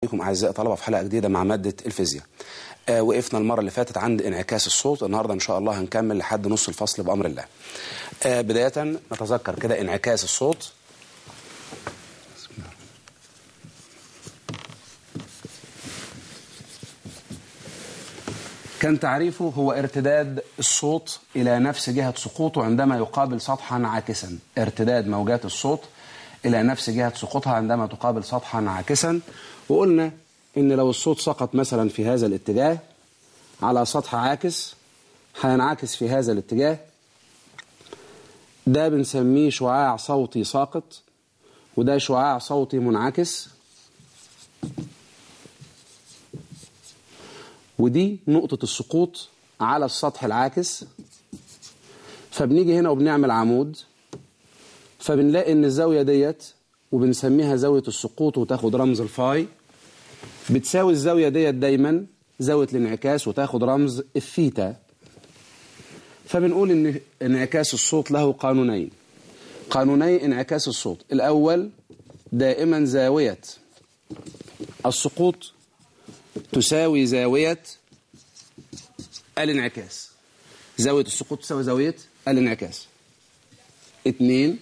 بكم أعزائي طلبة في حلقة جديدة مع مادة الفيزياء آه وقفنا المرة اللي فاتت عند انعكاس الصوت النهاردة إن شاء الله هنكمل لحد نص الفصل بأمر الله آه بداية نتذكر كده انعكاس الصوت كان تعريفه هو ارتداد الصوت إلى نفس جهة سقوطه عندما يقابل سطحا عاكسا ارتداد موجات الصوت إلى نفس جهة سقوطها عندما تقابل سطحا عاكسا وقلنا إن لو الصوت سقط مثلا في هذا الاتجاه على سطح عاكس هينعكس في هذا الاتجاه ده بنسميه شعاع صوتي ساقط وده شعاع صوتي منعكس ودي نقطة السقوط على السطح العاكس فبنيجي هنا وبنعمل عمود فبنلاقي ان الزاوية ديت وبنسميها زاوية السقوط وتاخد رمز الفاي بتساوي الزاوية ديت دايما زاوية الانعكاس وتاخد رمز الثيتا فبنقول ان انعكاس الصوت له قانونين قانوني انعكاس الصوت الاول دائما زاوية السقوط تساوي زاوية الانعكاس زاوية السقوط تساوي زاوية الانعكاس اثنين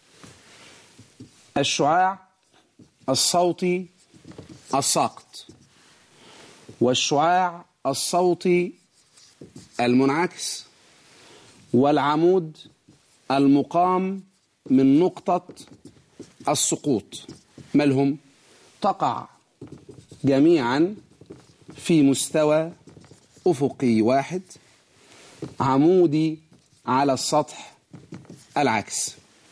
الشعاع الصوتي الساقط والشعاع الصوتي المنعكس والعمود المقام من نقطة السقوط مالهم تقع جميعا في مستوى أفقي واحد عمودي على السطح العكس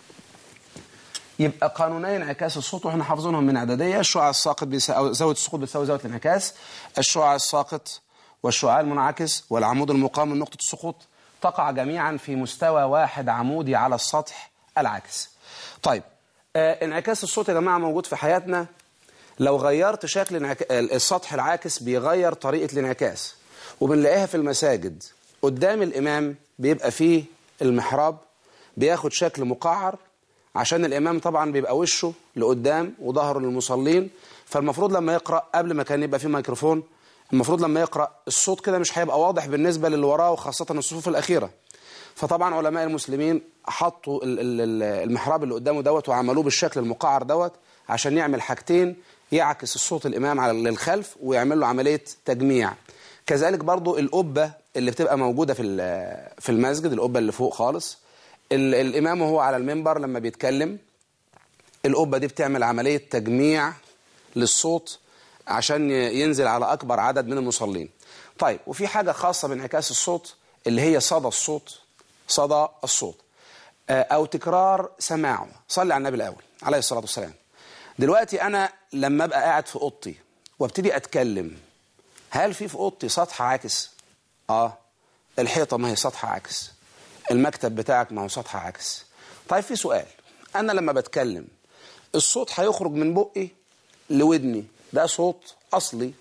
يبقى قانوني انعكاس الصوت واحنا حافظينهم من اعداديه الشعاع الساقط بيساوي زاويه السقوط بتساوي زاويه الانعكاس الشعاع الساقط والشعاع المنعكس والعمود المقام من نقطه السقوط تقع جميعا في مستوى واحد عمودي على السطح العكس طيب آه انعكاس الصوت يا جماعه موجود في حياتنا لو غيرت شكل انعك... السطح العاكس بيغير طريقه الانعكاس وبنلاقيها في المساجد قدام الامام بيبقى فيه المحراب بياخد شكل مقعر عشان الإمام طبعا بيبقى وشه لقدام وظهره للمصلين فالمفروض لما يقرأ قبل ما كان يبقى فيه ميكروفون المفروض لما يقرأ الصوت كده مش هيبقى واضح بالنسبة للي وراه وخاصة الصفوف الأخيرة فطبعا علماء المسلمين حطوا المحراب اللي قدامه دوت وعملوه بالشكل المقعر دوت عشان يعمل حاجتين يعكس الصوت الإمام على للخلف ويعمل له عملية تجميع كذلك برضو القبة اللي بتبقى موجودة في في المسجد القبة اللي فوق خالص الإمام وهو على المنبر لما بيتكلم القبة دي بتعمل عملية تجميع للصوت عشان ينزل على أكبر عدد من المصلين طيب وفي حاجة خاصة بانعكاس الصوت اللي هي صدى الصوت صدى الصوت أو تكرار سماعه صلي على النبي الأول عليه الصلاة والسلام دلوقتي أنا لما أبقى قاعد في أوضتي وابتدي أتكلم هل في في أوضتي سطح عاكس؟ آه الحيطة ما هي سطح عاكس المكتب بتاعك ما هو سطح عكس طيب في سؤال أنا لما بتكلم الصوت هيخرج من بقي لودني ده صوت أصلي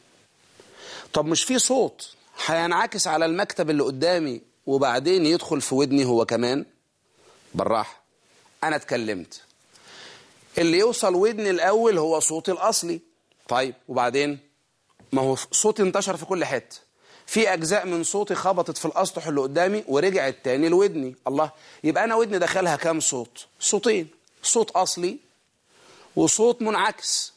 طب مش في صوت هينعكس على المكتب اللي قدامي وبعدين يدخل في ودني هو كمان بالراحة أنا اتكلمت اللي يوصل ودني الأول هو صوتي الأصلي طيب وبعدين ما هو صوتي انتشر في كل حته في أجزاء من صوتي خبطت في الأسطح اللي قدامي ورجعت تاني لودني الله يبقى أنا ودني دخلها كام صوت صوتين صوت أصلي وصوت منعكس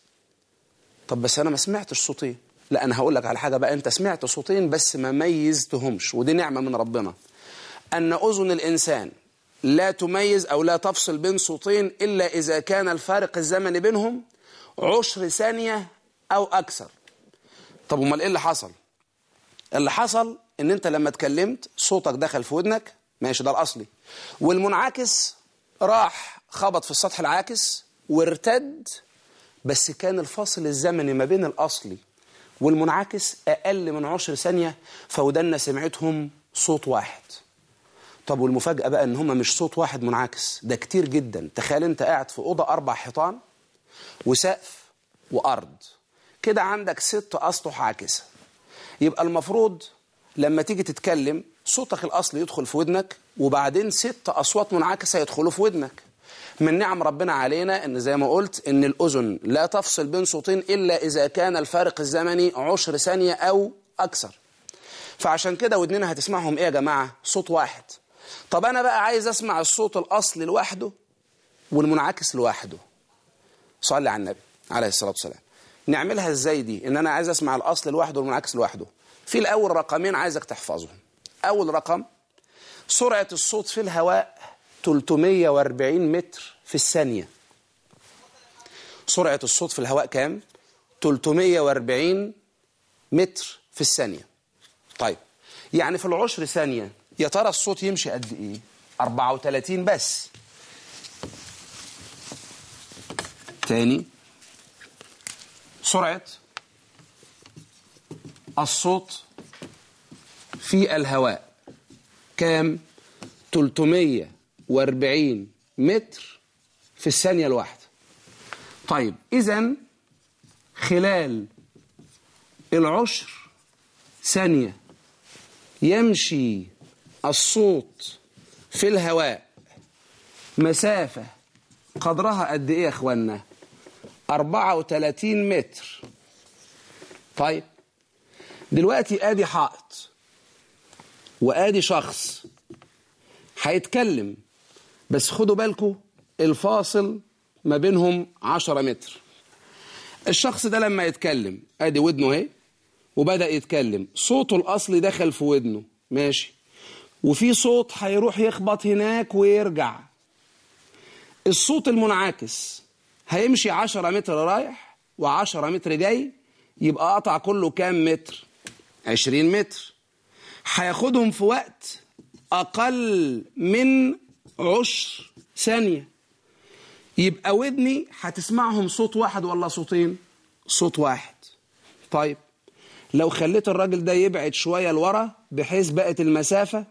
طب بس أنا ما سمعتش صوتين لا أنا هقول لك على حاجة بقى أنت سمعت صوتين بس ما ميزتهمش ودي نعمة من ربنا أن أذن الإنسان لا تميز أو لا تفصل بين صوتين إلا إذا كان الفارق الزمني بينهم عشر ثانية أو أكثر طب امال إيه اللي حصل اللي حصل ان انت لما اتكلمت صوتك دخل في ودنك ماشي ده الاصلي والمنعكس راح خبط في السطح العاكس وارتد بس كان الفاصل الزمني ما بين الاصلي والمنعكس اقل من عشر ثانيه فودنا سمعتهم صوت واحد طب والمفاجاه بقى ان هم مش صوت واحد منعكس ده كتير جدا تخيل انت قاعد في اوضه اربع حيطان وسقف وارض كده عندك ست اسطح عاكسه يبقى المفروض لما تيجي تتكلم صوتك الأصلي يدخل في ودنك وبعدين ست أصوات منعكسة يدخلوا في ودنك من نعم ربنا علينا ان زي ما قلت ان الاذن لا تفصل بين صوتين الا اذا كان الفارق الزمني عشر ثانيه او اكثر فعشان كده ودننا هتسمعهم ايه يا جماعه صوت واحد طب انا بقى عايز اسمع الصوت الاصلي لوحده والمنعكس لوحده صلي على النبي عليه الصلاه والسلام نعملها ازاي دي ان انا عايز اسمع الاصل لوحده والمنعكس لوحده في الاول رقمين عايزك تحفظهم اول رقم سرعه الصوت في الهواء 340 متر في الثانيه سرعه الصوت في الهواء كام 340 متر في الثانيه طيب يعني في العشر ثانيه يا ترى الصوت يمشي قد ايه 34 بس تاني سرعة الصوت في الهواء كام 340 متر في الثانية الواحدة طيب إذا خلال العشر ثانية يمشي الصوت في الهواء مسافة قدرها قد إيه يا إخوانا 34 متر طيب دلوقتي ادي حائط وادي شخص هيتكلم بس خدوا بالكم الفاصل ما بينهم 10 متر الشخص ده لما يتكلم ادي ودنه اهي وبدا يتكلم صوته الاصلي دخل في ودنه ماشي وفي صوت هيروح يخبط هناك ويرجع الصوت المنعكس هيمشي 10 متر رايح و10 متر جاي يبقى قطع كله كام متر 20 متر هياخدهم في وقت اقل من عشر ثانيه يبقى ودني هتسمعهم صوت واحد ولا صوتين صوت واحد طيب لو خليت الراجل ده يبعد شويه لورا بحيث بقت المسافه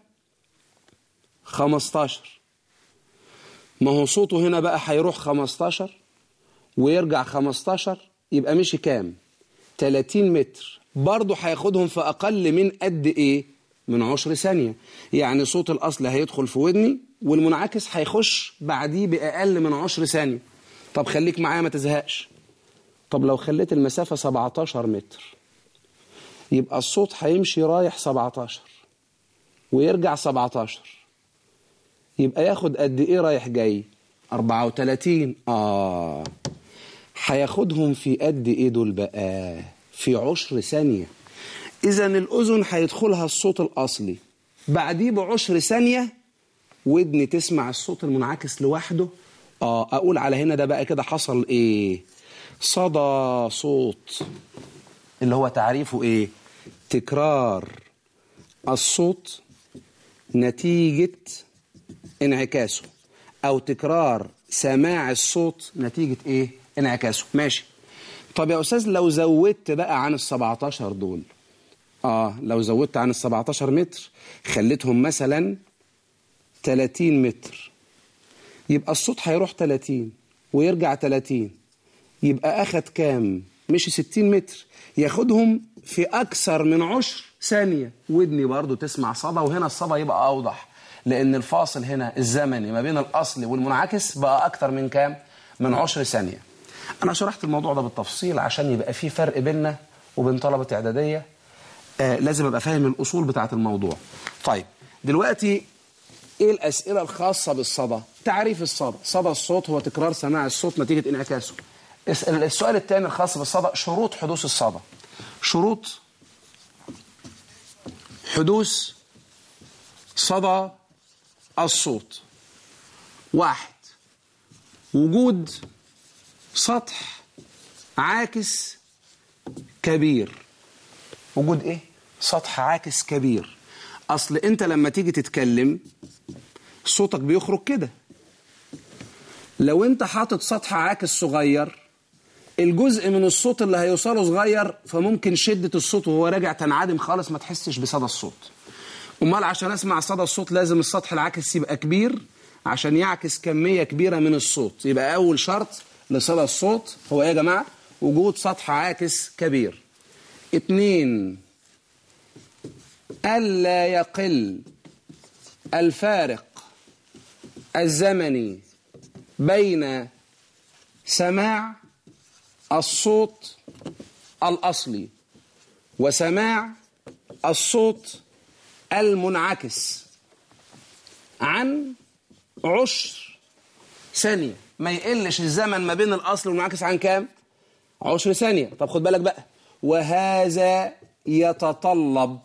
15 ما هو صوته هنا بقى هيروح 15 ويرجع 15 يبقى مشي كام 30 متر برضه هياخدهم في اقل من قد ايه من عشر ثانيه يعني صوت الاصل هيدخل في ودني والمنعكس هيخش بعديه باقل من عشر ثانيه طب خليك معايا ما تزهقش طب لو خليت المسافه 17 متر يبقى الصوت هيمشي رايح 17 ويرجع 17 يبقى ياخد قد ايه رايح جاي 34 اه هياخدهم في قد ايه دول بقى في عشر ثانية اذا الاذن هيدخلها الصوت الاصلي بعديه بعشر ثانية ودني تسمع الصوت المنعكس لوحده اه اقول على هنا ده بقى كده حصل ايه صدى صوت اللي هو تعريفه ايه تكرار الصوت نتيجة انعكاسه او تكرار سماع الصوت نتيجة ايه انعكاسه ماشي طب يا استاذ لو زودت بقى عن ال 17 دول اه لو زودت عن ال 17 متر خليتهم مثلا 30 متر يبقى الصوت هيروح 30 ويرجع 30 يبقى اخد كام مشي 60 متر ياخدهم في اكثر من عشر ثانيه ودني برضو تسمع صدى وهنا الصدى يبقى اوضح لان الفاصل هنا الزمني ما بين الاصل والمنعكس بقى اكتر من كام من عشر ثانيه انا شرحت الموضوع ده بالتفصيل عشان يبقى في فرق بيننا وبين طلبه اعداديه آه لازم ابقى فاهم الاصول بتاعه الموضوع طيب دلوقتي ايه الاسئله الخاصه بالصدى تعريف الصدى صدى الصوت هو تكرار سماع الصوت نتيجه انعكاسه السؤال الثاني الخاص بالصدى شروط حدوث الصدى شروط حدوث صدى الصوت واحد وجود سطح عاكس كبير وجود ايه سطح عاكس كبير اصل انت لما تيجي تتكلم صوتك بيخرج كده لو انت حاطط سطح عاكس صغير الجزء من الصوت اللي هيوصله صغير فممكن شدة الصوت وهو راجع تنعدم خالص ما تحسش بصدى الصوت امال عشان اسمع صدى الصوت لازم السطح العاكس يبقى كبير عشان يعكس كمية كبيرة من الصوت يبقى اول شرط لصدى الصوت هو ايه يا جماعة وجود سطح عاكس كبير اتنين ألا يقل الفارق الزمني بين سماع الصوت الأصلي وسماع الصوت المنعكس عن عشر ثانية ما يقلش الزمن ما بين الأصل والمنعكس عن كام؟ عشر ثانية طب خد بالك بقى وهذا يتطلب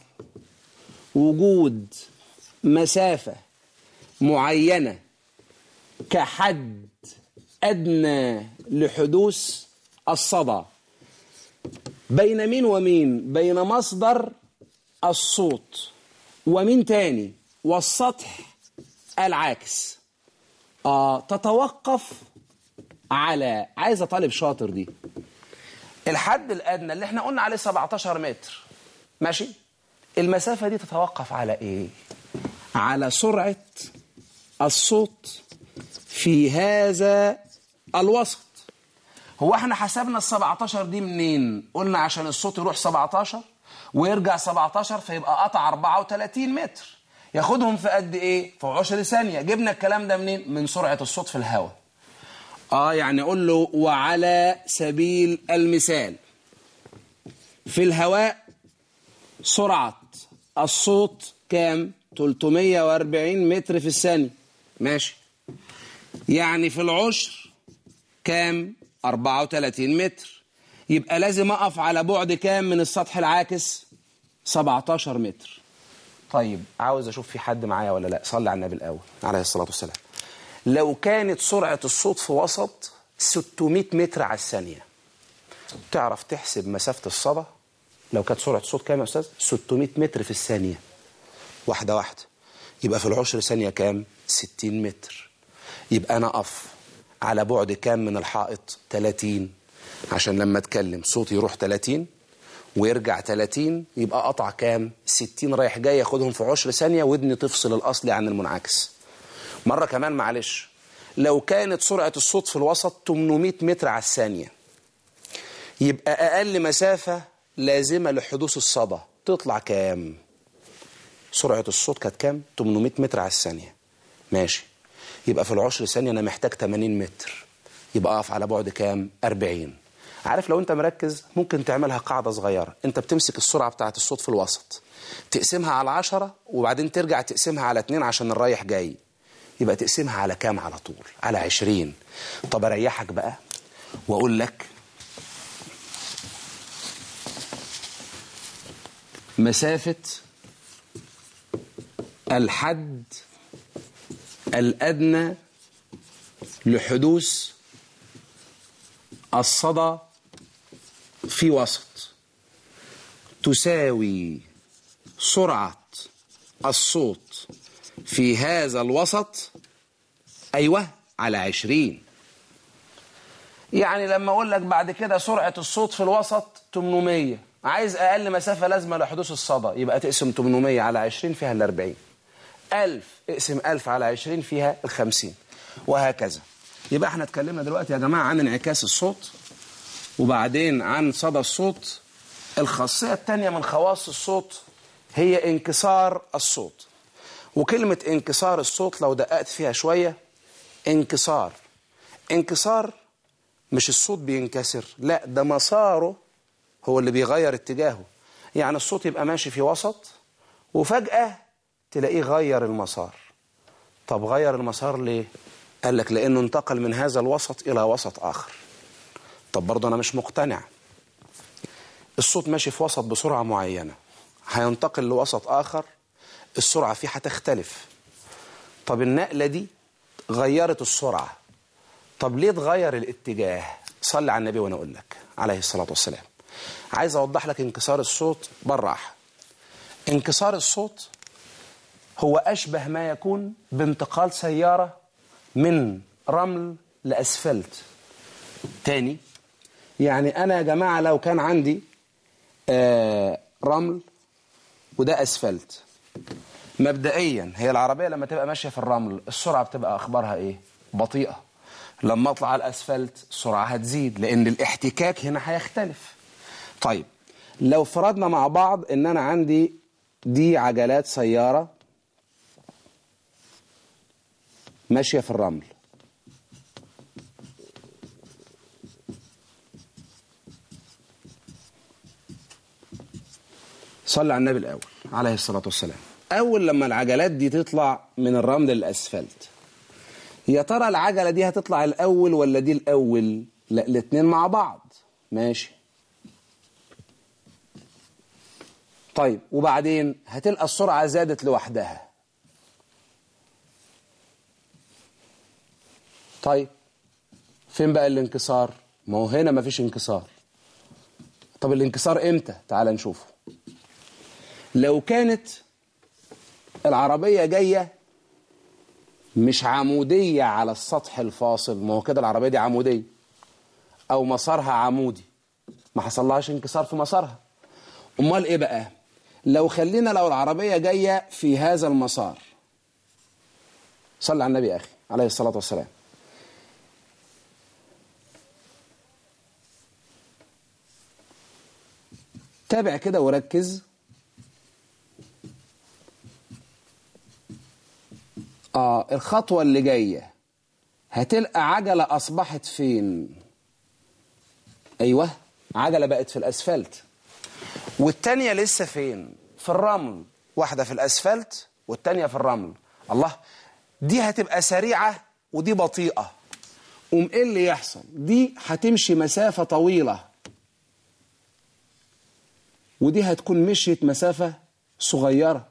وجود مسافة معينة كحد أدنى لحدوث الصدى بين مين ومين بين مصدر الصوت ومين تاني والسطح العاكس آه تتوقف على عايزة طالب شاطر دي الحد الأدنى اللي احنا قلنا عليه 17 متر ماشي المسافة دي تتوقف على ايه على سرعة الصوت في هذا الوسط هو احنا حسبنا ال 17 دي منين قلنا عشان الصوت يروح 17 ويرجع 17 فيبقى قطع 34 متر ياخدهم في قد ايه في 10 ثانية جبنا الكلام ده منين من سرعة الصوت في الهواء اه يعني قول له وعلى سبيل المثال في الهواء سرعة الصوت كام 340 متر في الثانية ماشي يعني في العشر كام 34 متر يبقى لازم اقف على بعد كام من السطح العاكس 17 متر طيب عاوز اشوف في حد معايا ولا لا صلي على النبي الاول عليه الصلاه والسلام لو كانت سرعه الصوت في وسط 600 متر على الثانيه تعرف تحسب مسافه الصدى لو كانت سرعه الصوت كام يا استاذ 600 متر في الثانيه واحده واحده يبقى في العشر ثانيه كام 60 متر يبقى انا اقف على بعد كام من الحائط 30 عشان لما اتكلم صوتي يروح 30 ويرجع 30 يبقى قطع كام 60 رايح جاي ياخدهم في عشر ثانيه ودني تفصل الاصلي عن المنعكس مره كمان معلش لو كانت سرعه الصوت في الوسط 800 متر على الثانيه يبقى اقل مسافه لازمه لحدوث الصدى تطلع كام سرعه الصوت كانت كام 800 متر على الثانيه ماشي يبقى في العشر ثانيه انا محتاج 80 متر يبقى اقف على بعد كام 40 عارف لو انت مركز ممكن تعملها قاعدة صغيرة انت بتمسك السرعة بتاعت الصوت في الوسط تقسمها على عشرة وبعدين ترجع تقسمها على اتنين عشان الرايح جاي يبقى تقسمها على كام على طول على عشرين طب اريحك بقى واقول لك مسافة الحد الأدنى لحدوث الصدى في وسط تساوي سرعة الصوت في هذا الوسط أيوة على عشرين يعني لما أقول لك بعد كده سرعة الصوت في الوسط 800 عايز أقل مسافة لازمة لحدوث الصدى يبقى تقسم 800 على 20 فيها ال 40 1000 اقسم 1000 على 20 فيها ال 50 وهكذا يبقى احنا اتكلمنا دلوقتي يا جماعة عن انعكاس الصوت وبعدين عن صدى الصوت الخاصية الثانية من خواص الصوت هي انكسار الصوت وكلمة انكسار الصوت لو دققت فيها شوية انكسار انكسار مش الصوت بينكسر لا ده مساره هو اللي بيغير اتجاهه يعني الصوت يبقى ماشي في وسط وفجأة تلاقيه غير المسار طب غير المسار ليه قال لك لأنه انتقل من هذا الوسط إلى وسط آخر طب برضه أنا مش مقتنع الصوت ماشي في وسط بسرعة معينة هينتقل لوسط آخر السرعة فيه هتختلف طب النقلة دي غيرت السرعة طب ليه تغير الاتجاه صلي على النبي وانا اقول لك عليه الصلاة والسلام عايز اوضح لك انكسار الصوت بالراحة انكسار الصوت هو اشبه ما يكون بانتقال سيارة من رمل لاسفلت تاني يعني انا يا جماعة لو كان عندي آه رمل وده اسفلت مبدئيا هي العربية لما تبقى ماشية في الرمل السرعة بتبقى اخبارها ايه بطيئة لما اطلع على الاسفلت السرعه هتزيد لان الاحتكاك هنا هيختلف طيب لو فرضنا مع بعض ان انا عندي دي عجلات سياره ماشيه في الرمل صلي على النبي الأول عليه الصلاة والسلام أول لما العجلات دي تطلع من الرمل للأسفلت يا ترى العجلة دي هتطلع الأول ولا دي الأول لا الاتنين مع بعض ماشي طيب وبعدين هتلقى السرعة زادت لوحدها طيب فين بقى الانكسار ما هو هنا مفيش انكسار طب الانكسار امتى تعال نشوفه لو كانت العربية جاية مش عمودية على السطح الفاصل ما هو كده العربية دي عمودية أو مسارها عمودي ما حصلهاش انكسار في مسارها أمال إيه بقى لو خلينا لو العربية جاية في هذا المسار صلى على النبي أخي عليه الصلاة والسلام تابع كده وركز آه الخطوة اللي جاية هتلقى عجلة أصبحت فين أيوة عجلة بقت في الأسفلت والتانية لسه فين في الرمل واحدة في الأسفلت والتانية في الرمل الله دي هتبقى سريعة ودي بطيئة قوم ايه اللي يحصل دي هتمشي مسافة طويلة ودي هتكون مشيت مسافة صغيرة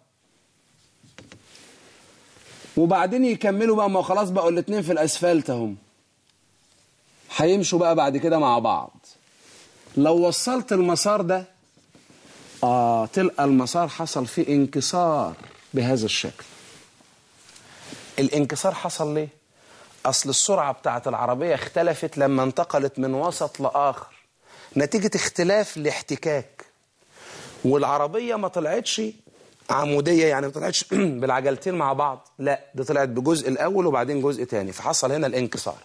وبعدين يكملوا بقى ما خلاص بقوا الاتنين في الاسفلت اهم هيمشوا بقى بعد كده مع بعض لو وصلت المسار ده اه تلقى المسار حصل فيه انكسار بهذا الشكل الانكسار حصل ليه اصل السرعه بتاعت العربيه اختلفت لما انتقلت من وسط لاخر نتيجه اختلاف الاحتكاك والعربيه ما طلعتش عموديه يعني ما طلعتش بالعجلتين مع بعض لا دي طلعت بجزء الاول وبعدين جزء تاني فحصل هنا الانكسار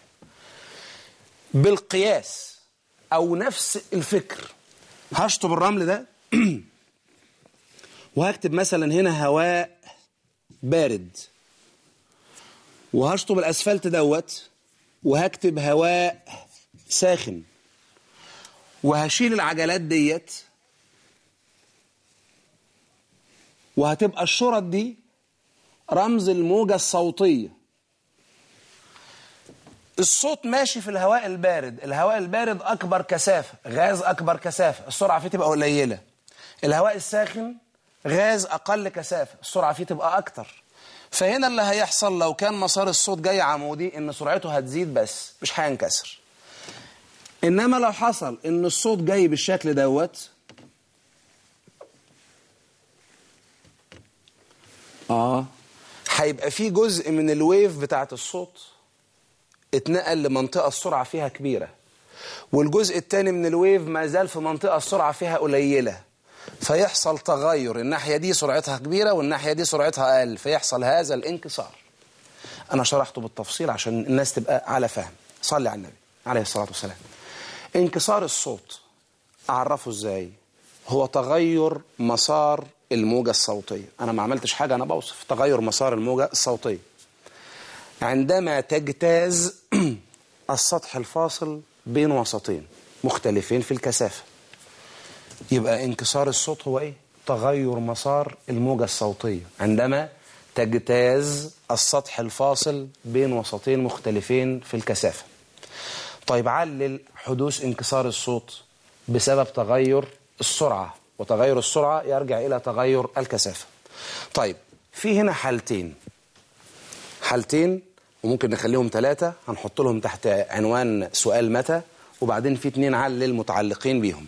بالقياس او نفس الفكر هشطب الرمل ده وهكتب مثلا هنا هواء بارد وهشطب الاسفلت دوت وهكتب هواء ساخن وهشيل العجلات ديت وهتبقى الشرط دي رمز الموجة الصوتية الصوت ماشي في الهواء البارد الهواء البارد أكبر كثافة غاز أكبر كثافة السرعة فيه تبقى قليلة الهواء الساخن غاز أقل كثافة السرعة فيه تبقى أكتر فهنا اللي هيحصل لو كان مسار الصوت جاي عمودي إن سرعته هتزيد بس مش هينكسر إنما لو حصل إن الصوت جاي بالشكل دوت اه هيبقى في جزء من الويف بتاعت الصوت اتنقل لمنطقة السرعة فيها كبيرة والجزء الثاني من الويف ما زال في منطقة السرعة فيها قليلة فيحصل تغير الناحية دي سرعتها كبيرة والناحية دي سرعتها أقل فيحصل هذا الانكسار أنا شرحته بالتفصيل عشان الناس تبقى على فهم صلي على النبي عليه الصلاة والسلام انكسار الصوت أعرفه إزاي هو تغير مسار الموجة الصوتية أنا ما عملتش حاجة أنا بوصف تغير مسار الموجة الصوتية عندما تجتاز السطح الفاصل بين وسطين مختلفين في الكثافة يبقى انكسار الصوت هو إيه؟ تغير مسار الموجة الصوتية عندما تجتاز السطح الفاصل بين وسطين مختلفين في الكثافة طيب علل حدوث انكسار الصوت بسبب تغير السرعة وتغير السرعة يرجع إلى تغير الكثافة طيب في هنا حالتين حالتين وممكن نخليهم ثلاثة هنحط لهم تحت عنوان سؤال متى وبعدين في اتنين علل متعلقين بيهم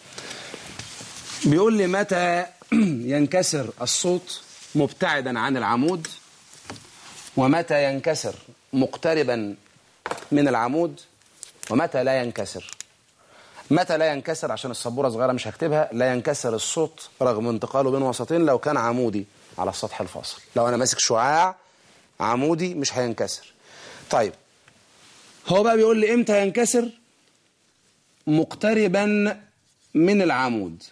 بيقول لي متى ينكسر الصوت مبتعدا عن العمود ومتى ينكسر مقتربا من العمود ومتى لا ينكسر متى لا ينكسر عشان السبورة صغيرة مش هكتبها لا ينكسر الصوت رغم انتقاله بين وسطين لو كان عمودي على السطح الفاصل لو أنا ماسك شعاع عمودي مش هينكسر طيب هو بقى بيقول لي امتى ينكسر مقتربا من العمود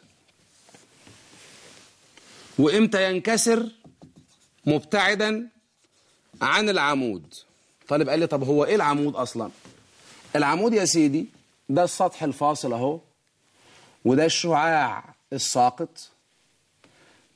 وامتى ينكسر مبتعدا عن العمود طالب قال لي طب هو ايه العمود اصلا العمود يا سيدي ده السطح الفاصل اهو وده الشعاع الساقط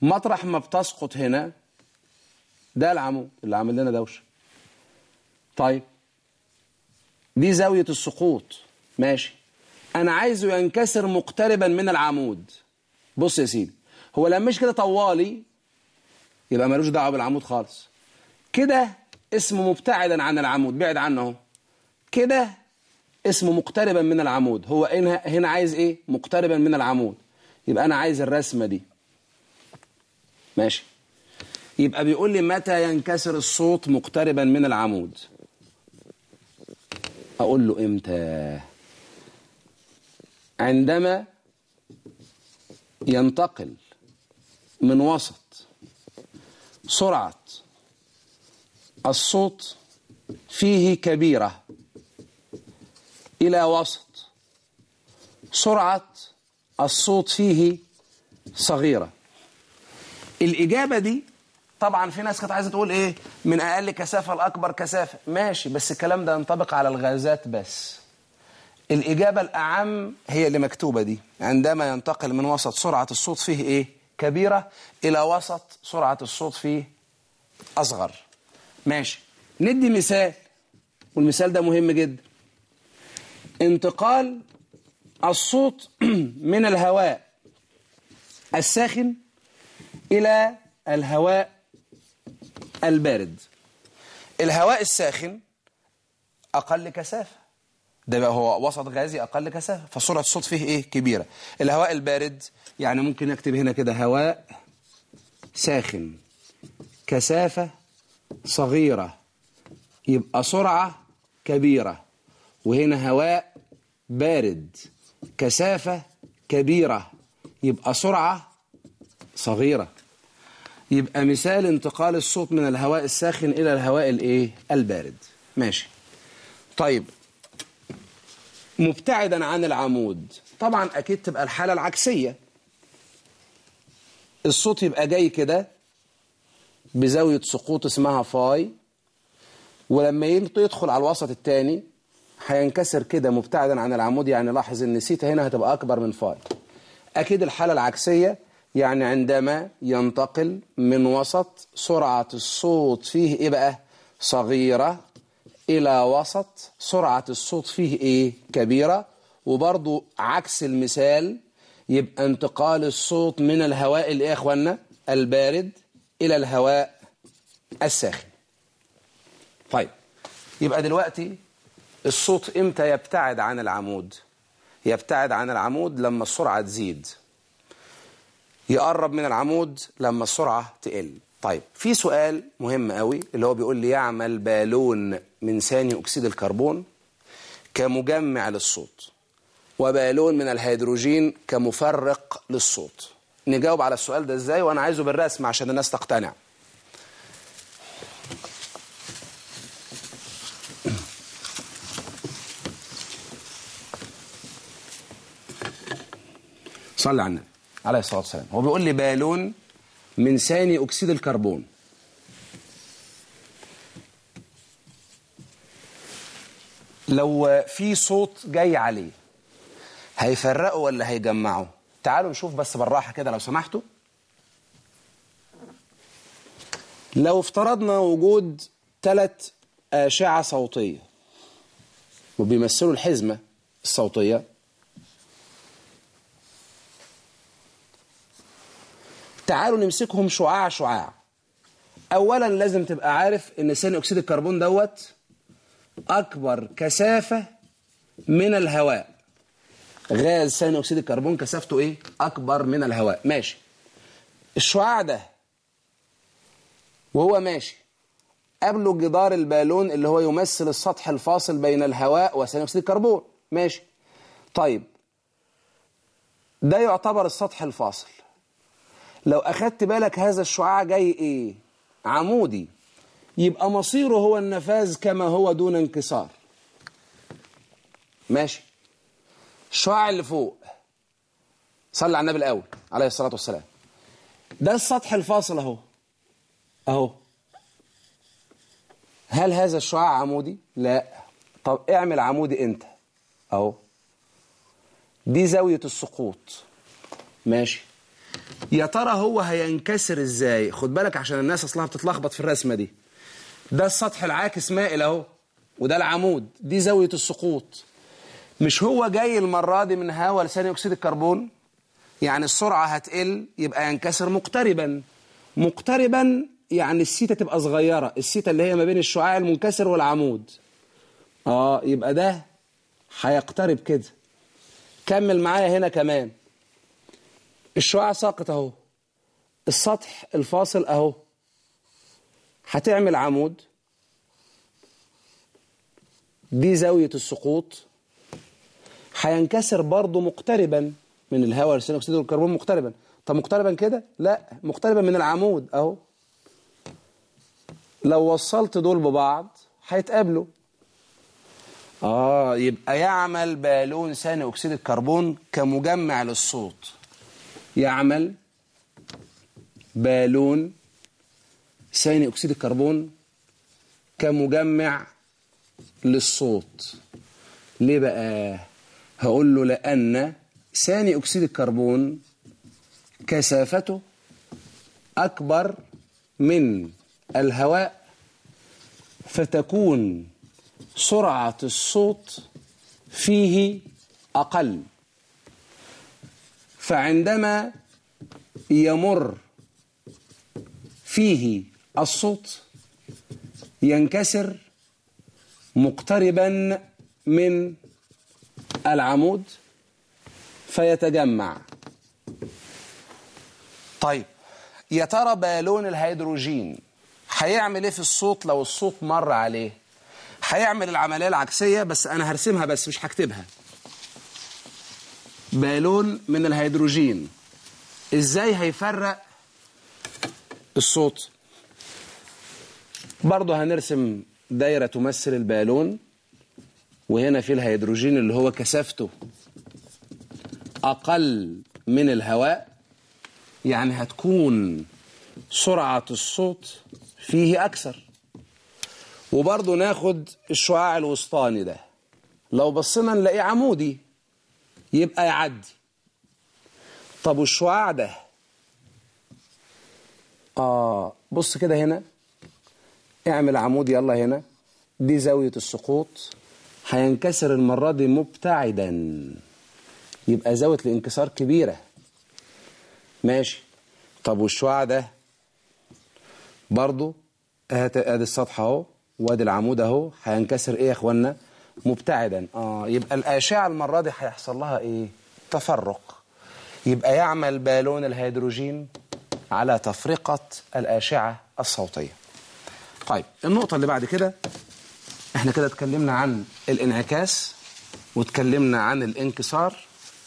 مطرح ما بتسقط هنا ده العمود اللي عامل لنا دوشه طيب دي زاوية السقوط ماشي أنا عايزه ينكسر مقتربا من العمود بص يا سيدي هو لما مش كده طوالي يبقى ملوش دعوة بالعمود خالص كده اسمه مبتعدا عن العمود بعد عنه اهو كده اسمه مقتربا من العمود هو هنا هنا عايز ايه مقتربا من العمود يبقى انا عايز الرسمة دي ماشي يبقى بيقول لي متى ينكسر الصوت مقتربا من العمود أقول له إمتى عندما ينتقل من وسط سرعة الصوت فيه كبيرة إلى وسط سرعة الصوت فيه صغيرة الإجابة دي طبعا في ناس كانت عايزه تقول ايه من اقل كثافه لاكبر كثافه ماشي بس الكلام ده ينطبق على الغازات بس الاجابه الاعم هي اللي مكتوبه دي عندما ينتقل من وسط سرعه الصوت فيه ايه كبيره الى وسط سرعه الصوت فيه اصغر ماشي ندي مثال والمثال ده مهم جدا انتقال الصوت من الهواء الساخن الى الهواء البارد الهواء الساخن أقل كثافة ده بقى هو وسط غازي أقل كثافة فسرعة الصوت فيه إيه كبيرة الهواء البارد يعني ممكن نكتب هنا كده هواء ساخن كثافة صغيرة يبقى سرعة كبيرة وهنا هواء بارد كثافة كبيرة يبقى سرعة صغيرة يبقى مثال انتقال الصوت من الهواء الساخن إلى الهواء الايه البارد ماشي طيب مبتعدا عن العمود طبعا أكيد تبقى الحالة العكسية الصوت يبقى جاي كده بزاوية سقوط اسمها فاي ولما يدخل على الوسط الثاني هينكسر كده مبتعدا عن العمود يعني لاحظ ان سيتا هنا هتبقى اكبر من فاي اكيد الحالة العكسية يعني عندما ينتقل من وسط سرعة الصوت فيه ايه بقى صغيرة الى وسط سرعة الصوت فيه ايه كبيرة وبرضو عكس المثال يبقى انتقال الصوت من الهواء الايه يا اخوانا البارد الى الهواء الساخن طيب يبقى دلوقتي الصوت امتى يبتعد عن العمود يبتعد عن العمود لما السرعة تزيد يقرب من العمود لما السرعة تقل طيب في سؤال مهم قوي اللي هو بيقول لي يعمل بالون من ثاني أكسيد الكربون كمجمع للصوت وبالون من الهيدروجين كمفرق للصوت نجاوب على السؤال ده ازاي وانا عايزه بالرسم عشان الناس تقتنع صلي على النبي عليه الصلاة والسلام هو بيقول لي بالون من ثاني أكسيد الكربون لو في صوت جاي عليه هيفرقه ولا هيجمعه تعالوا نشوف بس بالراحة كده لو سمحتوا لو افترضنا وجود ثلاث أشعة صوتية وبيمثلوا الحزمة الصوتية تعالوا نمسكهم شعاع شعاع اولا لازم تبقى عارف ان ثاني اكسيد الكربون دوت اكبر كثافه من الهواء غاز ثاني اكسيد الكربون كثافته ايه اكبر من الهواء ماشي الشعاع ده وهو ماشي قبله جدار البالون اللي هو يمثل السطح الفاصل بين الهواء وثاني اكسيد الكربون ماشي طيب ده يعتبر السطح الفاصل لو أخدت بالك هذا الشعاع جاي إيه عمودي يبقى مصيره هو النفاذ كما هو دون انكسار ماشي الشعاع اللي فوق صلى على النبي الأول عليه الصلاة والسلام ده السطح الفاصل أهو أهو هل هذا الشعاع عمودي؟ لا طب اعمل عمودي انت اهو دي زاوية السقوط ماشي يا ترى هو هينكسر ازاي خد بالك عشان الناس اصلها بتتلخبط في الرسمه دي ده السطح العاكس مائل اهو وده العمود دي زاويه السقوط مش هو جاي المره دي من هواء لثاني اكسيد الكربون يعني السرعه هتقل يبقى ينكسر مقتربا مقتربا يعني السيتا تبقى صغيره السيتا اللي هي ما بين الشعاع المنكسر والعمود اه يبقى ده هيقترب كده كمل معايا هنا كمان الشعاع ساقط اهو السطح الفاصل اهو هتعمل عمود دي زاوية السقوط هينكسر برضه مقتربا من الهواء ثاني اكسيد الكربون مقتربا طب مقتربا كده لا مقتربا من العمود اهو لو وصلت دول ببعض هيتقابلوا اه يبقى يعمل بالون ثاني اكسيد الكربون كمجمع للصوت يعمل بالون ثاني اكسيد الكربون كمجمع للصوت ليه بقى هقول له لان ثاني اكسيد الكربون كثافته اكبر من الهواء فتكون سرعه الصوت فيه اقل فعندما يمر فيه الصوت ينكسر مقتربا من العمود فيتجمع طيب يا ترى بالون الهيدروجين هيعمل ايه في الصوت لو الصوت مر عليه هيعمل العمليه العكسيه بس انا هرسمها بس مش هكتبها بالون من الهيدروجين ازاي هيفرق الصوت برضه هنرسم دايرة تمثل البالون وهنا في الهيدروجين اللي هو كثافته أقل من الهواء يعني هتكون سرعة الصوت فيه أكثر وبرضه ناخد الشعاع الوسطاني ده لو بصينا نلاقيه عمودي يبقى يعدي طب والشعاع ده آه بص كده هنا اعمل عمود يلا هنا دي زاوية السقوط هينكسر المرة دي مبتعدا يبقى زاوية الانكسار كبيرة ماشي طب والشعاع ده برضو ادي السطح اهو وادي العمود اهو هينكسر ايه يا اخوانا مبتعدا اه يبقى الاشعه المره دي هيحصل لها ايه تفرق يبقى يعمل بالون الهيدروجين على تفرقه الاشعه الصوتيه طيب النقطه اللي بعد كده احنا كده اتكلمنا عن الانعكاس واتكلمنا عن الانكسار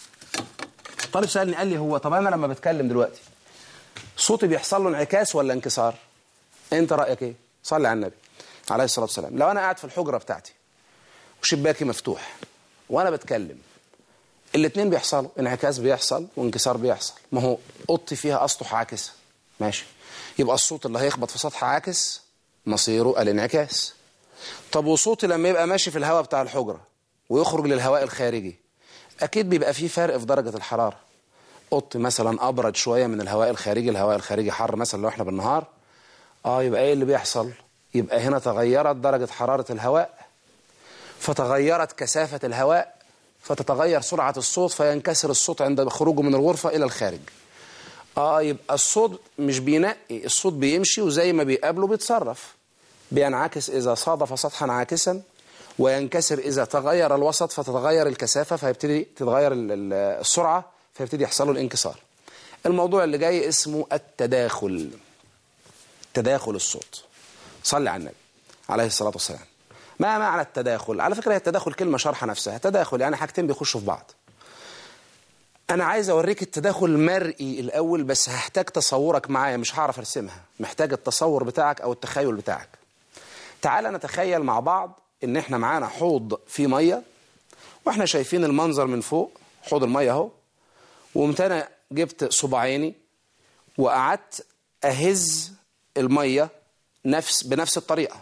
طالب سالني قال لي هو طب انا لما بتكلم دلوقتي صوتي بيحصل له انعكاس ولا انكسار انت رايك ايه صلي على النبي عليه الصلاه والسلام لو انا قاعد في الحجره بتاعتي وشباكي مفتوح وانا بتكلم الاثنين بيحصلوا انعكاس بيحصل وانكسار بيحصل ما هو اوضتي فيها اسطح عاكسه ماشي يبقى الصوت اللي هيخبط في سطح عاكس مصيره الانعكاس طب وصوتي لما يبقى ماشي في الهواء بتاع الحجره ويخرج للهواء الخارجي اكيد بيبقى فيه فرق في درجه الحراره اوضتي مثلا ابرد شويه من الهواء الخارجي الهواء الخارجي حر مثلا لو احنا بالنهار اه يبقى ايه اللي بيحصل يبقى هنا تغيرت درجه حراره الهواء فتغيرت كثافه الهواء فتتغير سرعه الصوت فينكسر الصوت عند خروجه من الغرفه الى الخارج اه يبقى الصوت مش بينقي الصوت بيمشي وزي ما بيقابله بيتصرف بينعكس اذا صادف سطحا عاكسا وينكسر اذا تغير الوسط فتتغير الكثافه فيبتدي تتغير السرعه فيبتدي يحصل له الانكسار الموضوع اللي جاي اسمه التداخل تداخل الصوت صلي على النبي عليه الصلاه والسلام ما معنى التداخل على فكره هي التداخل كلمه شرحه نفسها تداخل يعني حاجتين بيخشوا في بعض انا عايز اوريك التداخل المرئي الاول بس هحتاج تصورك معايا مش هعرف ارسمها محتاج التصور بتاعك او التخيل بتاعك تعال نتخيل مع بعض ان احنا معانا حوض فيه ميه واحنا شايفين المنظر من فوق حوض الميه اهو وقمت انا جبت صباعيني وقعدت اهز الميه نفس بنفس الطريقه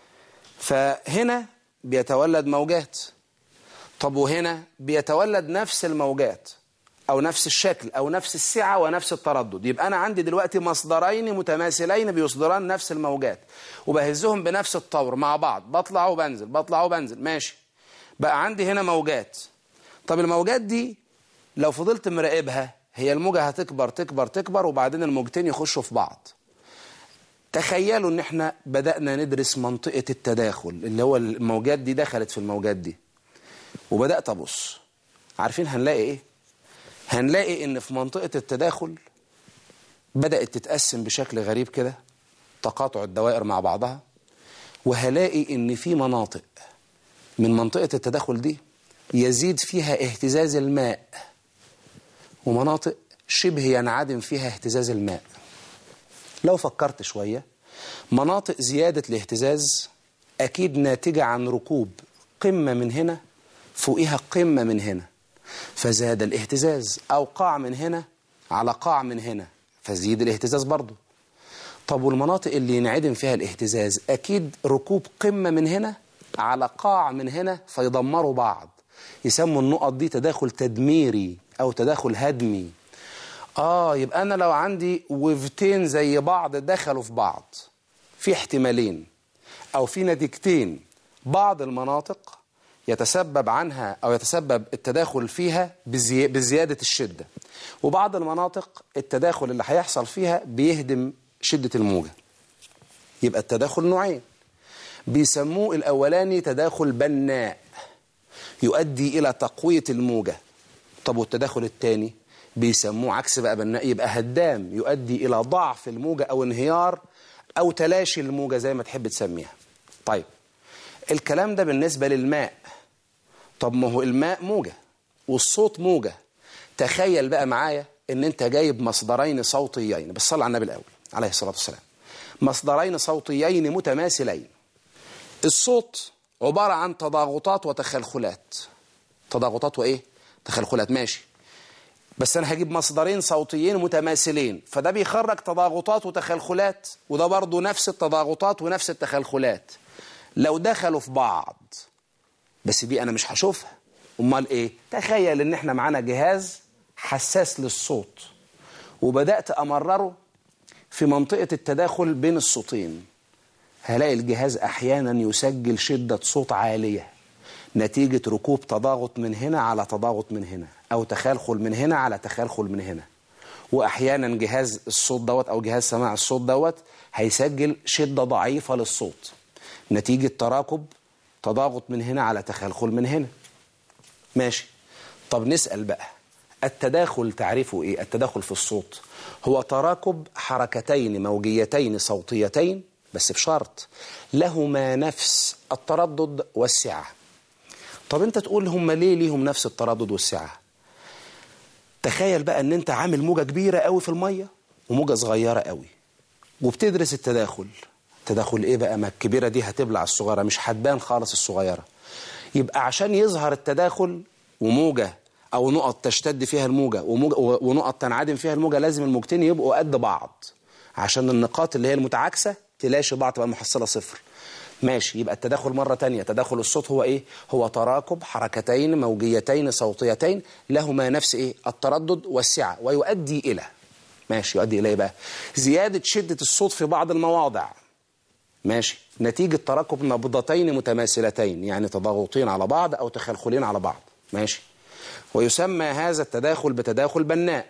فهنا بيتولد موجات طب وهنا بيتولد نفس الموجات أو نفس الشكل أو نفس السعة ونفس التردد يبقى أنا عندي دلوقتي مصدرين متماثلين بيصدران نفس الموجات وبهزهم بنفس الطور مع بعض بطلع وبنزل بطلع وبنزل ماشي بقى عندي هنا موجات طب الموجات دي لو فضلت مراقبها هي الموجة هتكبر تكبر تكبر وبعدين الموجتين يخشوا في بعض تخيلوا ان احنا بدأنا ندرس منطقة التداخل اللي هو الموجات دي دخلت في الموجات دي وبدأت أبص عارفين هنلاقي ايه هنلاقي ان في منطقة التداخل بدأت تتقسم بشكل غريب كده تقاطع الدوائر مع بعضها وهلاقي ان في مناطق من منطقة التداخل دي يزيد فيها اهتزاز الماء ومناطق شبه ينعدم فيها اهتزاز الماء لو فكرت شوية مناطق زيادة الاهتزاز أكيد ناتجة عن ركوب قمة من هنا فوقها قمة من هنا فزاد الاهتزاز أو قاع من هنا على قاع من هنا فزيد الاهتزاز برضه طب والمناطق اللي ينعدم فيها الاهتزاز أكيد ركوب قمة من هنا على قاع من هنا فيدمروا بعض يسموا النقط دي تداخل تدميري أو تداخل هدمي آه يبقى أنا لو عندي وفتين زي بعض دخلوا في بعض في احتمالين أو في نتيجتين بعض المناطق يتسبب عنها أو يتسبب التداخل فيها بزي... بزيادة الشدة وبعض المناطق التداخل اللي هيحصل فيها بيهدم شدة الموجة يبقى التداخل نوعين بيسموه الأولاني تداخل بناء يؤدي إلى تقوية الموجة طب والتداخل الثاني بيسموه عكس بقى بناء يبقى هدام يؤدي إلى ضعف الموجة أو انهيار أو تلاشي الموجة زي ما تحب تسميها طيب الكلام ده بالنسبة للماء طب ما هو الماء موجة والصوت موجة تخيل بقى معايا ان انت جايب مصدرين صوتيين بس صلى على النبي الاول عليه الصلاة والسلام مصدرين صوتيين متماثلين الصوت عبارة عن تضاغطات وتخلخلات تضاغطات وايه تخلخلات ماشي بس انا هجيب مصدرين صوتيين متماثلين فده بيخرج تضاغطات وتخلخلات وده برضه نفس التضاغطات ونفس التخلخلات لو دخلوا في بعض بس دي انا مش هشوفها امال ايه تخيل ان احنا معانا جهاز حساس للصوت وبدات امرره في منطقه التداخل بين الصوتين هلاقي الجهاز احيانا يسجل شده صوت عاليه نتيجه ركوب تضاغط من هنا على تضاغط من هنا او تخلخل من هنا على تخلخل من هنا واحيانا جهاز الصوت دوت او جهاز سماع الصوت دوت هيسجل شده ضعيفه للصوت نتيجه تراكب تضاغط من هنا على تخلخل من هنا ماشي طب نسأل بقى التداخل تعرفه ايه التداخل في الصوت هو تراكب حركتين موجيتين صوتيتين بس بشرط لهما نفس التردد والسعة طب انت تقول هم ليه ليهم نفس التردد والسعة تخيل بقى ان انت عامل موجة كبيرة قوي في المية وموجة صغيرة قوي وبتدرس التداخل التداخل ايه بقى ما الكبيرة دي هتبلع الصغيرة مش هتبان خالص الصغيرة يبقى عشان يظهر التداخل وموجة او نقط تشتد فيها الموجة وموجة ونقط تنعدم فيها الموجة لازم الموجتين يبقوا قد بعض عشان النقاط اللي هي المتعاكسة تلاشي بعض تبقى المحصلة صفر ماشي يبقى التداخل مرة تانية تداخل الصوت هو ايه هو تراكب حركتين موجيتين صوتيتين لهما نفس ايه التردد والسعة ويؤدي الى ماشي يؤدي الى ايه بقى زيادة شدة الصوت في بعض المواضع ماشي نتيجة تراكب نبضتين متماثلتين يعني تضاغطين على بعض أو تخلخلين على بعض ماشي ويسمى هذا التداخل بتداخل بناء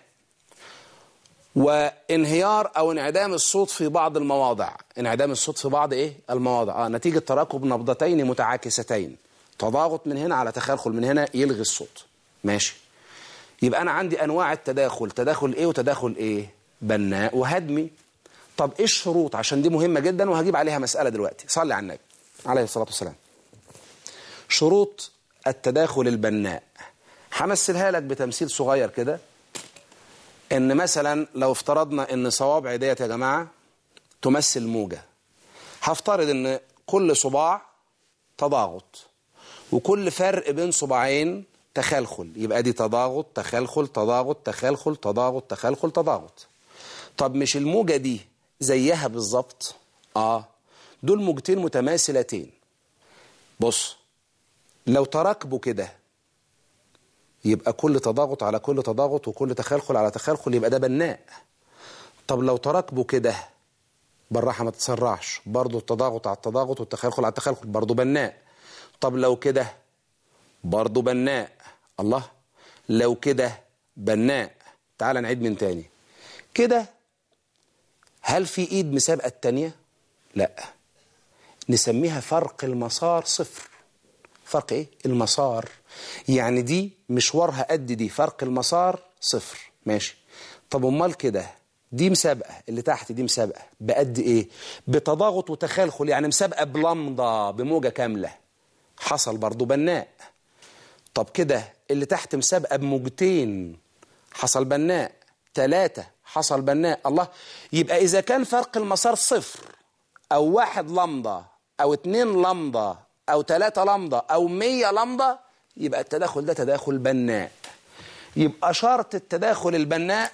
وانهيار أو انعدام الصوت في بعض المواضع انعدام الصوت في بعض إيه المواضع آه نتيجة تراكب نبضتين متعاكستين تضاغط من هنا على تخلخل من هنا يلغي الصوت ماشي يبقى أنا عندي أنواع التداخل تداخل إيه وتداخل إيه بناء وهدمي طب ايه الشروط عشان دي مهمة جدا وهجيب عليها مسألة دلوقتي صلي على النبي عليه الصلاة والسلام شروط التداخل البناء همثلها لك بتمثيل صغير كده ان مثلا لو افترضنا ان صوابع ديت يا جماعة تمثل موجة هفترض ان كل صباع تضاغط وكل فرق بين صباعين تخلخل يبقى دي تضاغط تخلخل تضاغط تخلخل تضاغط تخلخل تضاغط طب مش الموجة دي زيها بالظبط اه دول موجتين متماثلتين بص لو تراكبوا كده يبقى كل تضاغط على كل تضاغط وكل تخلخل على تخلخل يبقى ده بناء طب لو تراكبه كده بالراحة ما تتسرعش برضه التضاغط على التضاغط والتخلخل على التخلخل برضه بناء طب لو كده برضه بناء الله لو كده بناء تعال نعيد من تاني كده هل في ايد مسابقة التانية لا نسميها فرق المسار صفر فرق ايه المسار يعني دي مشوارها قد دي فرق المسار صفر ماشي طب امال كده دي مسابقة اللي تحت دي مسابقة بقد ايه بتضاغط وتخلخل يعني مسابقة بلمضة بموجة كاملة حصل برضو بناء طب كده اللي تحت مسابقة بموجتين حصل بناء ثلاثة حصل بناء الله يبقى إذا كان فرق المسار صفر أو واحد لمضة أو اتنين لمضة أو ثلاثة لمضة أو مية لمضة يبقى التداخل ده تداخل بناء يبقى شرط التداخل البناء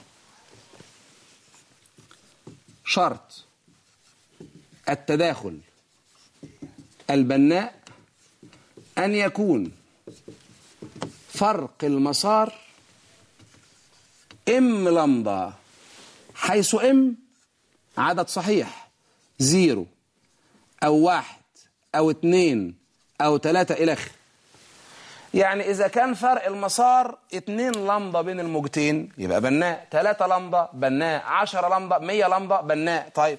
شرط التداخل البناء أن يكون فرق المسار ام لمضة حيث ام عدد صحيح زيرو أو واحد أو اتنين أو تلاتة إلى آخره يعني إذا كان فرق المسار اتنين لمضة بين الموجتين يبقى بناء تلاتة لمضة بناء عشرة لمضة مية لمضة بناء طيب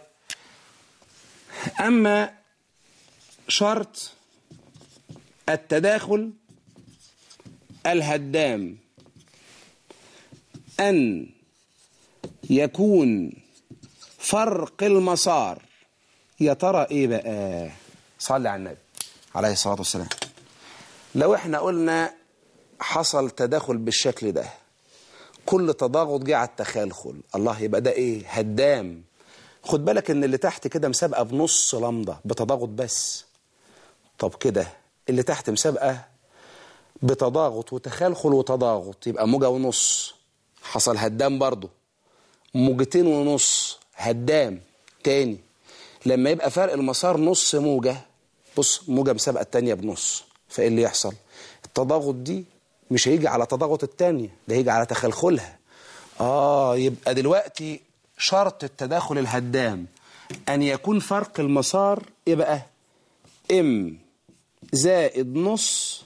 أما شرط التداخل الهدام أن يكون فرق المسار يا ترى إيه بقى صلي على النبي عليه الصلاة والسلام لو احنا قلنا حصل تداخل بالشكل ده كل تضاغط جه على التخلخل الله يبقى ده ايه هدام خد بالك ان اللي تحت كده مسابقه بنص لمضه بتضاغط بس طب كده اللي تحت مسابقه بتضاغط وتخلخل وتضاغط يبقى موجه ونص حصل هدام برضه موجتين ونص هدام تاني لما يبقى فرق المسار نص موجه بص موجه مسابقه التانيه بنص فايه اللي يحصل التضاغط دي مش هيجي على تضاغط التانية ده هيجي على تخلخلها اه يبقى دلوقتي شرط التداخل الهدام ان يكون فرق المسار ايه بقى ام زائد نص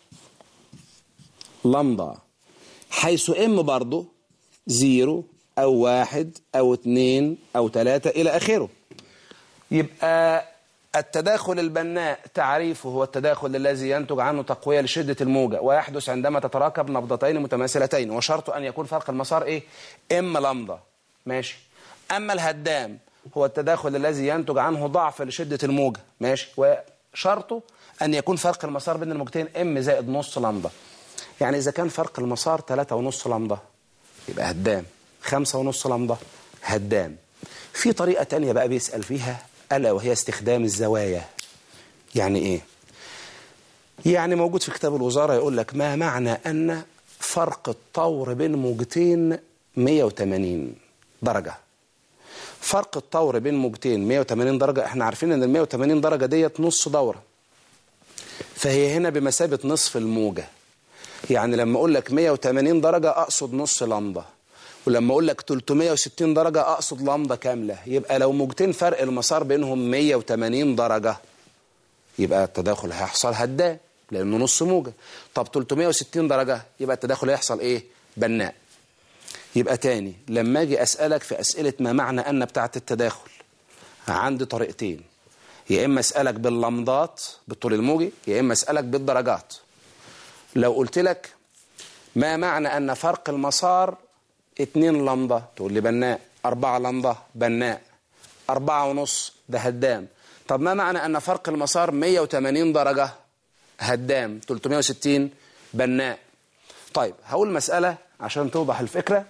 لمضة حيث ام برضه زيرو او واحد او اتنين او تلاتة الى اخره يبقى التداخل البناء تعريفه هو التداخل الذي ينتج عنه تقوية لشدة الموجة ويحدث عندما تتراكب نبضتين متماثلتين وشرط أن يكون فرق المسار إيه؟ إم لمضة ماشي أما الهدام هو التداخل الذي ينتج عنه ضعف لشدة الموجة ماشي وشرطه أن يكون فرق المسار بين الموجتين إم زائد نص لمضة يعني إذا كان فرق المسار ثلاثة ونص لمضة يبقى هدام خمسة ونص لمضة هدام في طريقة تانية بقى بيسأل فيها ألا وهي استخدام الزوايا يعني إيه يعني موجود في كتاب الوزارة يقول لك ما معنى أن فرق الطور بين موجتين 180 درجة فرق الطور بين موجتين 180 درجة احنا عارفين ان ال 180 درجة ديت نص دورة فهي هنا بمثابة نصف الموجة يعني لما اقول لك 180 درجة اقصد نص لمضة ولما اقول لك 360 درجة اقصد لمضة كاملة يبقى لو موجتين فرق المسار بينهم 180 درجة يبقى التداخل هيحصل هدام لانه نص موجة طب 360 درجة يبقى التداخل هيحصل ايه بناء يبقى تاني لما اجي اسالك في اسئله ما معنى ان بتاعه التداخل عندي طريقتين يا اما اسالك باللمضات بالطول الموجي يا اما اسالك بالدرجات لو قلت لك ما معنى ان فرق المسار اتنين لمضة تقول لي بناء أربعة لمضة بناء أربعة ونص ده هدام طب ما معنى أن فرق المسار 180 درجة هدام 360 بناء طيب هقول مسألة عشان توضح الفكرة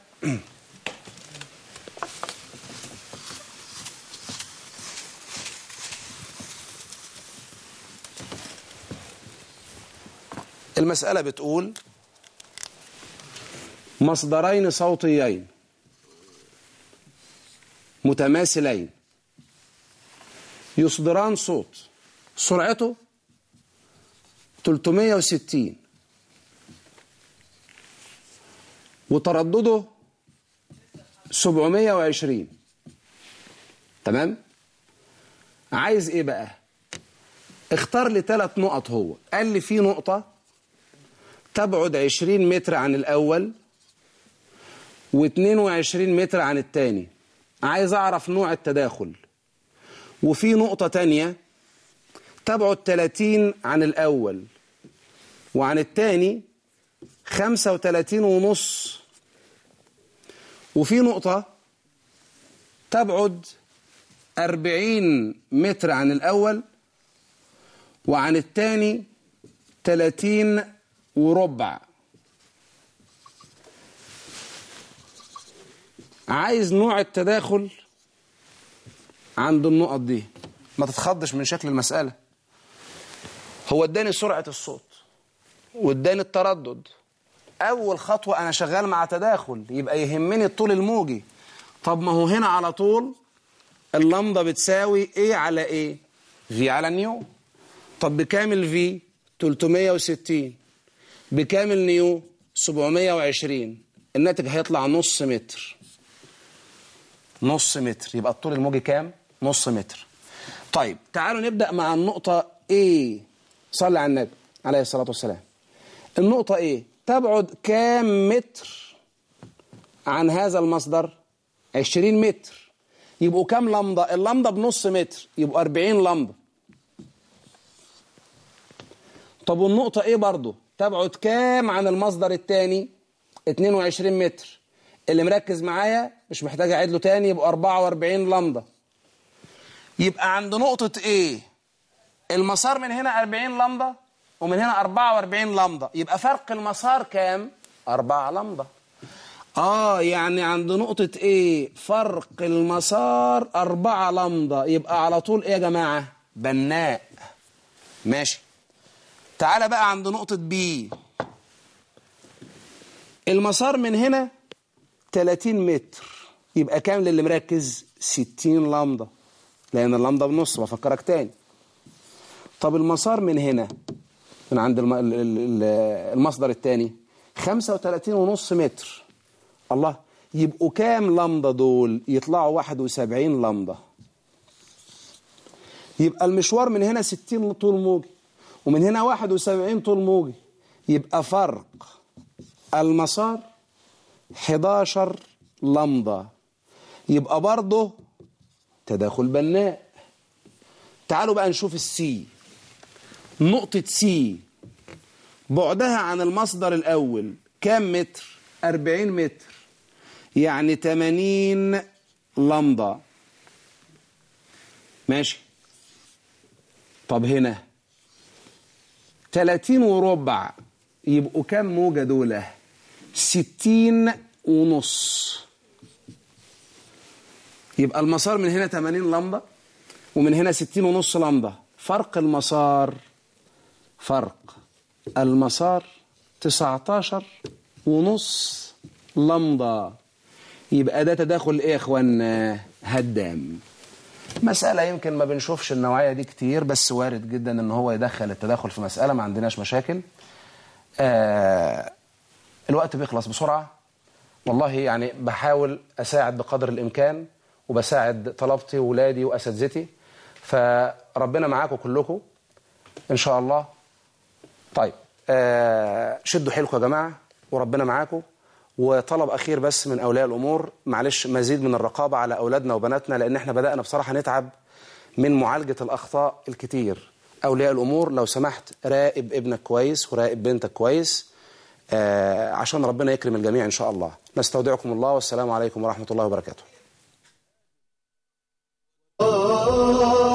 المسألة بتقول مصدرين صوتيين متماثلين يصدران صوت سرعته 360 وتردده 720 تمام عايز ايه بقى اختار لي ثلاث نقط هو قال لي في نقطة تبعد 20 متر عن الأول و22 متر عن الثاني عايز أعرف نوع التداخل وفي نقطة تانية تبعد 30 عن الأول وعن الثاني 35 ونص وفي نقطة تبعد 40 متر عن الأول وعن الثاني 30 وربع عايز نوع التداخل عند النقط دي ما تتخضش من شكل المسألة هو اداني سرعة الصوت واداني التردد أول خطوة أنا شغال مع تداخل يبقى يهمني الطول الموجي طب ما هو هنا على طول اللمضة بتساوي ايه على ايه في على نيو طب بكام الفي 360 بكام النيو 720 الناتج هيطلع نص متر نص متر يبقى الطول الموجي كام نص متر طيب تعالوا نبدأ مع النقطة A صلي على النبي عليه الصلاة والسلام النقطة A تبعد كام متر عن هذا المصدر 20 متر يبقوا كام لمضة اللمضة بنص متر يبقوا 40 لمضة طب والنقطة ايه برضو تبعد كام عن المصدر الثاني 22 متر اللي مركز معايا مش محتاج اعيد له تاني يبقوا 44 لمضة يبقى عند نقطة ايه المسار من هنا 40 لمضة ومن هنا 44 لمضة يبقى فرق المسار كام 4 لمضة اه يعني عند نقطة ايه فرق المسار أربعة لمضة يبقى على طول ايه يا جماعة بناء ماشي تعالى بقى عند نقطة بي المسار من هنا 30 متر يبقى كام للي مركز 60 لمضة لأن اللمضة بنص بفكرك تاني طب المسار من هنا من عند الم... المصدر الثاني 35 ونص متر الله يبقوا كام لمضة دول يطلعوا 71 لمضة يبقى المشوار من هنا 60 طول موجي ومن هنا 71 طول موجي يبقى فرق المسار 11 لمضة يبقى برضه تداخل بناء تعالوا بقى نشوف السي نقطة سي بعدها عن المصدر الأول كام متر 40 متر يعني 80 لمضة ماشي طب هنا 30 وربع يبقوا كام موجة دول 60 ونص يبقى المسار من هنا 80 لمضة ومن هنا 60 ونص لمضة فرق المسار فرق المسار 19 ونص لمضة يبقى ده تداخل ايه يا اخوانا هدام مسألة يمكن ما بنشوفش النوعية دي كتير بس وارد جدا ان هو يدخل التداخل في مسألة ما عندناش مشاكل آه الوقت بيخلص بسرعة والله يعني بحاول أساعد بقدر الإمكان وبساعد طلبتي وولادي وأساتذتي فربنا معاكم كلكم إن شاء الله طيب آه شدوا حيلكم يا جماعة وربنا معاكم وطلب أخير بس من أولياء الأمور معلش مزيد من الرقابة على أولادنا وبناتنا لأن احنا بدأنا بصراحة نتعب من معالجة الأخطاء الكتير أولياء الأمور لو سمحت راقب ابنك كويس وراقب بنتك كويس آه عشان ربنا يكرم الجميع إن شاء الله نستودعكم الله والسلام عليكم ورحمة الله وبركاته